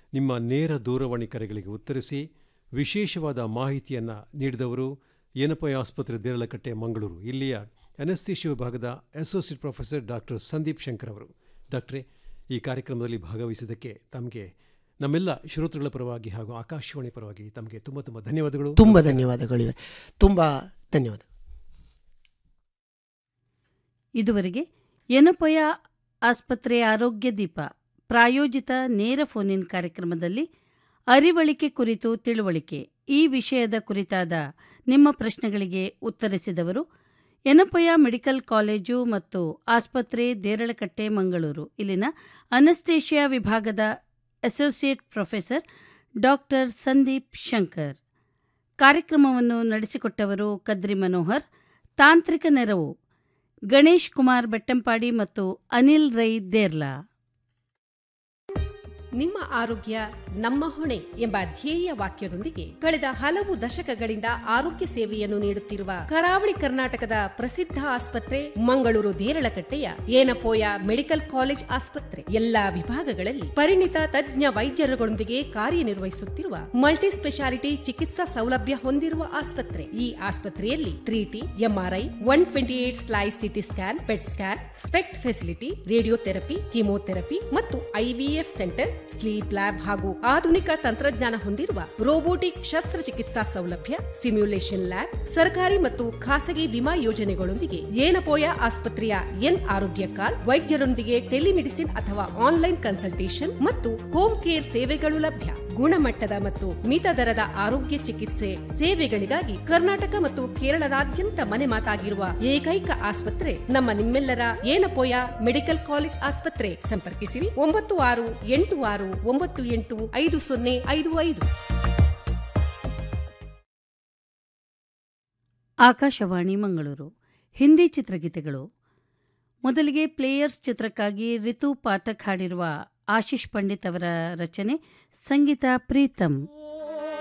ನಿಮ್ಮ ನೇರ ದೂರವಾಣಿ ಕರೆಗಳಿಗೆ ಉತ್ತರಿಸಿ ವಿಶೇಷವಾದ ಮಾಹಿತಿಯನ್ನು ನೀಡಿದವರು ಏನಪೈ ಆಸ್ಪತ್ರೆ ದೇರಳಕಟ್ಟೆ ಮಂಗಳೂರು ಇಲ್ಲಿಯ ಅನಸ್ತೀಶಿಯಾ ವಿಭಾಗದ associate professor doctor Sandeep Shankar ಅವರು ಡಾಕ್ಟ್ರೇ ಈ ಕಾರ್ಯಕ್ರಮದಲ್ಲಿ ಭಾಗವಹಿಸಿದ್ದಕ್ಕೆ ತಮಗೆ ನಮ್ಮೆಲ್ಲ ಶ್ರೋತೃಗಳ ಪರವಾಗಿ ಹಾಗೂ ಆಕಾಶವಾಣಿ ಪರವಾಗಿ ತಮಗೆ ತುಂಬ ತುಂಬ ಧನ್ಯವಾದಗಳು ತುಂಬ ಧನ್ಯವಾದಗಳಿವೆ ತುಂಬ ಧನ್ಯವಾದ ಇದುವರೆಗೆ ಎನಪೊಯ ಆಸ್ಪತ್ರೆ ಆರೋಗ್ಯ ದೀಪ ಪ್ರಾಯೋಜಿತ ನೇರ ಫೋನ್ ಇನ್ ಕಾರ್ಯಕ್ರಮದಲ್ಲಿ ಅರಿವಳಿಕೆ ಕುರಿತು ತಿಳುವಳಿಕೆ ಈ ವಿಷಯದ ಕುರಿತಾದ ನಿಮ್ಮ ಪ್ರಶ್ನೆಗಳಿಗೆ ಉತ್ತರಿಸಿದವರು ಎನಪೊಯ ಮೆಡಿಕಲ್ ಕಾಲೇಜು ಮತ್ತು ಆಸ್ಪತ್ರೆ ದೇರಳಕಟ್ಟೆ ಮಂಗಳೂರು ಇಲ್ಲಿನ ಅನಸ್ತೇಷಿಯಾ ವಿಭಾಗದ associate professor doctor Sandeep Shankar ಕಾರ್ಯಕ್ರಮವನ್ನು ನಡೆಸಿಕೊಟ್ಟವರು ಕದ್ರಿ ಮನೋಹರ್ ತಾಂತ್ರಿಕ ನೆರವು ಗಣೇಶ್ ಕುಮಾರ್ ಬೆಟ್ಟಂಪಾಡಿ ಮತ್ತು ಅನಿಲ್ ರೈ ದೇರ್ಲಾ ನಿಮ್ಮ ಆರೋಗ್ಯ ನಮ್ಮ ಹೊಣೆ ಎಂಬ ಧ್ಯೇಯ ವಾಕ್ಯದೊಂದಿಗೆ ಕಳೆದ ಹಲವು ದಶಕಗಳಿಂದ ಆರೋಗ್ಯ ಸೇವೆಯನ್ನು ನೀಡುತ್ತಿರುವ ಕರಾವಳಿ ಕರ್ನಾಟಕದ ಪ್ರಸಿದ್ಧ ಆಸ್ಪತ್ರೆ ಮಂಗಳೂರು ದೇರಳಕಟ್ಟೆಯ ಏನಪೋಯ ಮೆಡಿಕಲ್ ಕಾಲೇಜ್ ಆಸ್ಪತ್ರೆ ಎಲ್ಲಾ ವಿಭಾಗಗಳಲ್ಲಿ ಪರಿಣಿತ ತಜ್ಞ ವೈದ್ಯರುಗಳೊಂದಿಗೆ ಕಾರ್ಯನಿರ್ವಹಿಸುತ್ತಿರುವ ಮಲ್ಟಿ ಸ್ಪೆಷಾಲಿಟಿ ಚಿಕಿತ್ಸಾ ಸೌಲಭ್ಯ ಹೊಂದಿರುವ ಆಸ್ಪತ್ರೆ ಈ ಆಸ್ಪತ್ರೆಯಲ್ಲಿ three T MRI one twenty eight slice CT scan PET scan SPECT facility radiotherapy chemotherapy ಮತ್ತು ಐವಿಎಫ್ ಸೆಂಟರ್ ಸ್ಲೀಪ್ ಲ್ಯಾಬ್ ಹಾಗೂ ಆಧುನಿಕ ತಂತ್ರಜ್ಞಾನ ಹೊಂದಿರುವ ರೋಬೋಟಿಕ್ ಶಸ್ತ್ರಚಿಕಿತ್ಸಾ ಸೌಲಭ್ಯ ಸಿಮ್ಯುಲೇಷನ್ ಲ್ಯಾಬ್ ಸರ್ಕಾರಿ ಮತ್ತು ಖಾಸಗಿ ವಿಮಾ ಯೋಜನೆಗಳೊಂದಿಗೆ ಏನಪೋಯ ಆಸ್ಪತ್ರೆಯ ಎನ್ ಆರೋಗ್ಯ ಕಾರ್ಡ್ ವೈದ್ಯರೊಂದಿಗೆ ಟೆಲಿಮೆಡಿಸಿನ್ ಅಥವಾ ಆನ್ಲೈನ್ ಕನ್ಸಲ್ಟೇಷನ್ ಮತ್ತು ಹೋಮ್ ಕೇರ್ ಸೇವೆಗಳು ಲಭ್ಯ ಗುಣಮಟ್ಟದ ಮತ್ತು ಮಿತ ದರದ ಆರೋಗ್ಯ ಚಿಕಿತ್ಸೆ ಸೇವೆಗಳಿಗಾಗಿ ಕರ್ನಾಟಕ ಮತ್ತು ಕೇರಳದಾದ್ಯಂತ ಮನೆ ಮಾತಾಗಿರುವ ಏಕೈಕ ಆಸ್ಪತ್ರೆ ನಮ್ಮ ನಿಮ್ಮೆಲ್ಲರ ಏನಪೋಯ ಮೆಡಿಕಲ್ ಕಾಲೇಜ್ ಆಸ್ಪತ್ರೆ ಸಂಪರ್ಕಿಸಿರಿ ಒಂಬತ್ತು ಆರು ಎಂಟು ಆರು ಒಂಬತ್ತು ಎಂಟು ಐದು ಸೊನ್ನೆ ಐದು ಐದು ಆಕಾಶವಾಣಿ ಮಂಗಳೂರು ಹಿಂದಿ ಚಿತ್ರಗೀತೆಗಳು ಮೊದಲಿಗೆ ಪ್ಲೇಯರ್ಸ್ ಚಿತ್ರಕ್ಕಾಗಿ ರಿತು ಪಾಠಕ್ ಹಾಡಿರುವ ಆಶೀಶ್ ಪಂಡಿತ್ ಅವರ ರಚನೆ ಸಂಗೀತ ಪ್ರೀತಮ್